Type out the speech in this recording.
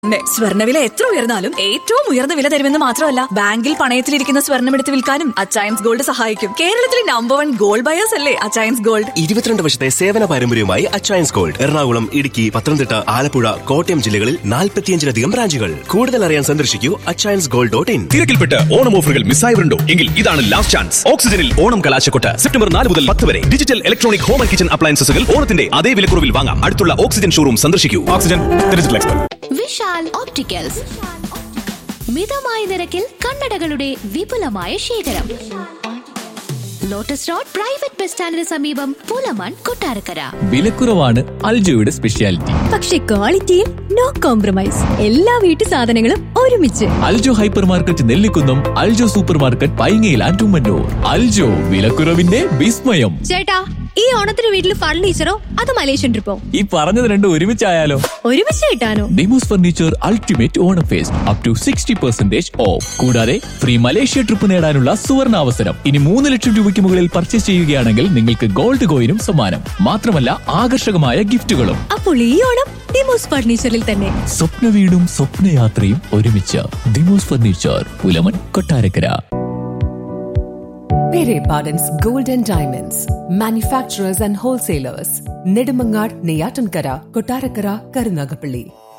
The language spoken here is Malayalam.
തന്നെ സ്വർണ്ണവില എത്ര ഉയർന്നാലും ഏറ്റവും ഉയർന്ന വില തരുമെന്ന് മാത്രമല്ല ബാങ്കിൽ പണയത്തിലിരിക്കുന്ന സ്വർണ്ണം എടുത്ത് വിൽക്കാനും അച്ചയൻസ് ഗോൾഡ് സഹായിക്കും കേരളത്തിലെ നമ്പർ വൺ ഗോൾഡ് ബയേഴ്സ് അല്ലേ അച്ചയൻസ് ഗോൾഡ് ഇരുപത്തിരണ്ട് വർഷത്തെ സേവന പാരമ്പര്യവുമായി അച്ചയൻസ് ഗോൾഡ് എറണാകുളം ഇടുക്കി പത്തനംതിട്ട ആലപ്പുഴ കോട്ടയം ജില്ലകളിൽ നാൽപ്പത്തിയഞ്ചിലധികം ബ്രാഞ്ചുകൾ കൂടുതൽ അറിയാൻ സന്ദർശിക്കൂ അച്ചയൻസ് ഗോൾഡ് ഡോട്ട് ഇൻ തിരക്കിൽപ്പെട്ട് ഓണം ഓഫറുകൾ മിസ്സായവരുണ്ടോ എങ്കിൽ ഇതാണ് ലാസ്റ്റ് ചാൻസ് ഓക്സിജനിൽ ഓണം കലാശക്കൊട്ട് സെപ്റ്റംബർ നാല് മുതൽ പത്ത് വരെ digital electronic home and kitchen അപ്ലയൻസസുകൾ ഓണത്തിന്റെ അതേ വിലക്കുറവിൽ വാങ്ങാം അടുത്തുള്ള ഓക്സിജൻ ഷോറൂം സന്ദർശിക്കൂ oxygen digital expert Vishal opticals മിതമായ നിരക്കിൽ കണ്ണടകളുടെ വിപുലമായ ശേഖരം ലോട്ടസ് റോഡ് പ്രൈവറ്റ് ബസ് സ്റ്റാൻഡിന് സമീപം പൂലമാൻ കൊട്ടാരക്കര വിലക്കുറവാണ് അൽജോയുടെ സ്പെഷ്യാലിറ്റി പക്ഷെ ക്വാളിറ്റിയിൽ നോ കോംപ്രമൈസ് എല്ലാ വീട്ടു സാധനങ്ങളും ഒരുമിച്ച് Aljo hyper market Nellikunnam Aljo super market പൈങ്ങയിൽ ആൻഡ് ഉമ്മന്നൂർ അൽജോ വിലക്കുറവിന്റെ വിസ്മയം ചേട്ടാ ഈ ഓണത്തിന് വീട്ടിൽ ഫർണിച്ചറോ അത് മലേഷ്യൻ ട്രിപ്പോ ഈ പറഞ്ഞത് രണ്ടും ഒരുമിച്ചായാലോ ഒരുമിച്ച് കിട്ടാനോ Demos furniture ultimate Onam fest up to sixty percentage off കൂടാതെ ഫ്രീ മലേഷ്യ ട്രിപ്പ് നേടാനുള്ള സുവർണ അവസരം ഇനി മൂന്ന് ലക്ഷം രൂപയ്ക്ക് മുകളിൽ പർച്ചേസ് ചെയ്യുകയാണെങ്കിൽ നിങ്ങൾക്ക് ഗോൾഡ് കോയിനും സമ്മാനം മാത്രമല്ല ആകർഷകമായ ഗിഫ്റ്റുകളും അപ്പോൾ ഈ ഓണം ഡിമോസ് ഫർണിച്ചറിൽ തന്നെ സ്വപ്ന വീടും സ്വപ്നയാത്രയും ഒരുമിച്ച് Demos furniture Pulamon Kottarakkara Pere Pardon's Gold and Diamonds, manufacturers and wholesalers, Nedumangad, Neyatankara, Kotarakara, Karunagapalli.